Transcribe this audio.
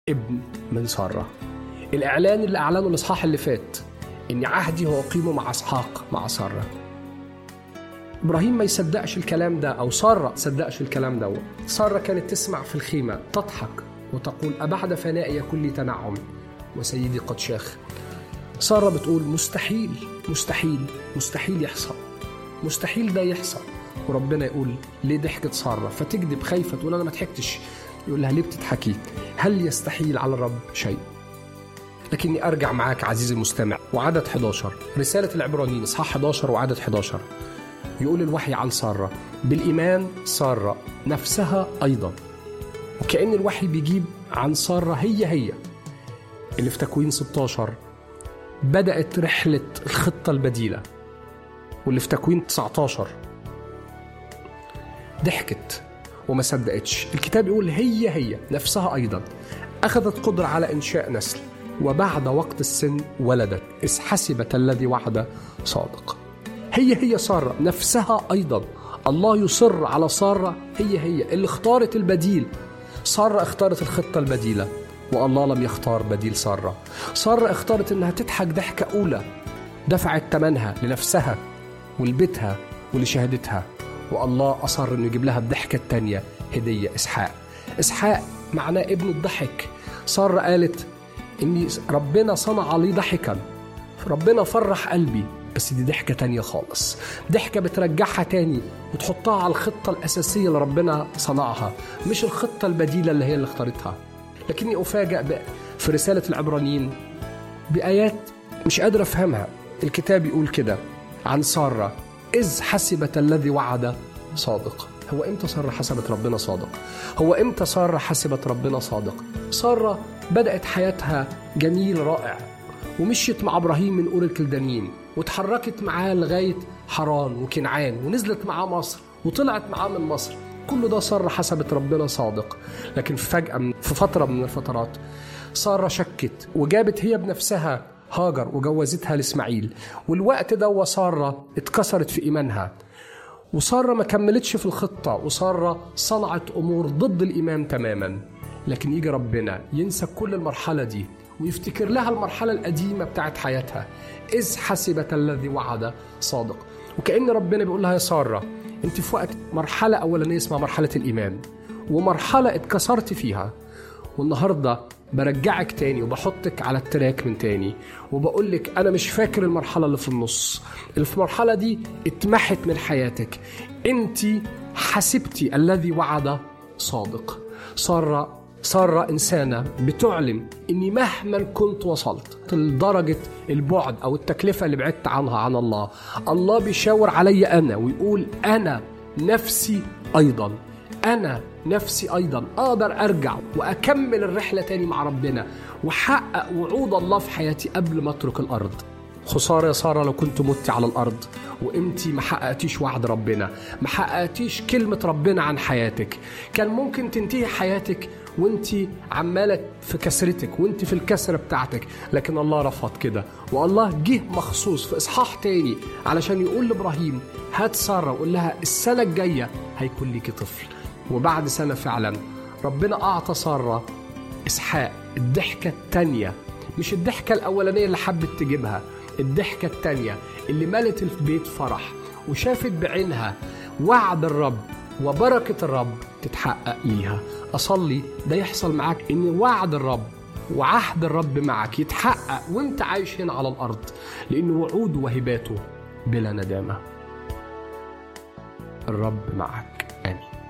ابن من سارة الإعلان اللي أعلنه الإصحاح اللي فات إن عهدي هو أقيمه مع إسحاق مع سارة إبراهيم ما يصدقش الكلام ده أو سارة ما تصدقش الكلام ده سارة كانت تسمع في الخيمة تضحك وتقول أبعد فنائي يكون لي تنعم وسيدي قد شاخ سارة بتقول مستحيل مستحيل مستحيل يحصل مستحيل ده يحصل وربنا يقول ليه ضحكت سارة فتكذب خايفة تقول أنا ما ضحكتش يقول لها ليه بتضحكي هل يستحيل على الرب شيء لكني أرجع معاك عزيزي المستمع وعدد 11 رسالة العبرانيين إصحاح 11 وعدد 11 يقول الوحي عن سارة بالإيمان سارة نفسها أيضا وكأن الوحي بيجيب عن سارة هي هي اللي في تكوين 16 بدأت رحلة الخطة البديلة واللي في تكوين 19 ضحكت وما صدقتش الكتاب يقول هي هي نفسها أيضا أخذت قدرة على إنشاء نسل وبعد وقت السن ولدت إذ حسبت الذي وعد صادق هي هي سارة نفسها أيضا الله يصر على سارة هي هي اللي اختارت البديل سارة اختارت الخطة البديلة والله لم يختار بديل سارة سارة اختارت انها تضحك ضحكة أولى دفعت ثمنها لنفسها ولبيتها ولشهادتها والله أصر انه يجيب لها الضحكة الثانية هدية إسحاق إسحاق معناه ابن الضحك سارة قالت إن ربنا صنع لي ضحكا ربنا فرح قلبي بس دي ضحكة تانية خالص ضحكة بترجعها تاني وتحطها على الخطة الأساسية اللي ربنا صنعها مش الخطة البديلة اللي هي اللي اختارتها لكني أفاجأ في رسالة العبرانيين بآيات مش قادر أفهمها الكتاب يقول كده عن سارة إذ حسبت الذي وعد صادق هو إمتى سارة حسبت ربنا صادق هو إمتى سارة حسبت ربنا صادق سارة بدأت حياتها جميل رائع ومشيت مع إبراهيم من أور الكلدانيين واتحركت معاه لغاية حران وكنعان ونزلت معاه مصر وطلعت معاه من مصر كل ده سارة حسبت ربنا صادق لكن فجأة في فترة من الفترات سارة شكت وجابت هي بنفسها هاجر وجوزتها لإسماعيل والوقت ده وسارة اتكسرت في إيمانها وسارة ما كملتش في الخطة وسارة صنعت أمور ضد الإيمان تماما لكن يجي ربنا ينسى كل المرحلة دي ويفتكر لها المرحلة القديمة بتاعت حياتها إذ حسبت الذي وعد صادق وكأن ربنا بيقول لها يا سارة أنت في وقت مرحلة أولانية اسمها مرحلة الإيمان ومرحلة اتكسرت فيها والنهاردة برجعك تاني وبحطك على التراك من تاني وبقول لك أنا مش فاكر المرحلة اللي في النص اللي في المرحلة دي اتمحت من حياتك أنت حسبتي الذي وعد صادق سارة سارة إنسانة بتعلن إني مهما كنت وصلت لدرجة البعد أو التكلفة اللي بعدت عنها عن الله الله بيشاور علي أنا ويقول أنا نفسي أيضا أنا نفسي أيضا أقدر أرجع وأكمل الرحلة تاني مع ربنا وحقق وعود الله في حياتي قبل ما أترك الأرض خسارة يا سارة لو كنت مت على الأرض وإمتي ما حققتيش وعد ربنا ما حققتيش كلمة ربنا عن حياتك كان ممكن تنتهي حياتك وانت عمالة في كسرتك وانت في الكسرة بتاعتك لكن الله رفض كده والله جه مخصوص في إصحاح تاني علشان يقول لإبراهيم هات سارة وقول لها السنة الجاية هيكون ليكي طفل وبعد سنة فعلا ربنا أعطى سارة إسحاق الضحكة التانية مش الضحكة الأولانية اللي حبت تجيبها الضحكة التانية اللي ملت البيت فرح وشافت بعينها وعد الرب وبركة الرب تتحقق ليها أصلي ده يحصل معاك إن وعد الرب وعهد الرب معك يتحقق وانت عايش هنا على الأرض لأن وعوده وهباته بلا ندامة الرب معك آمين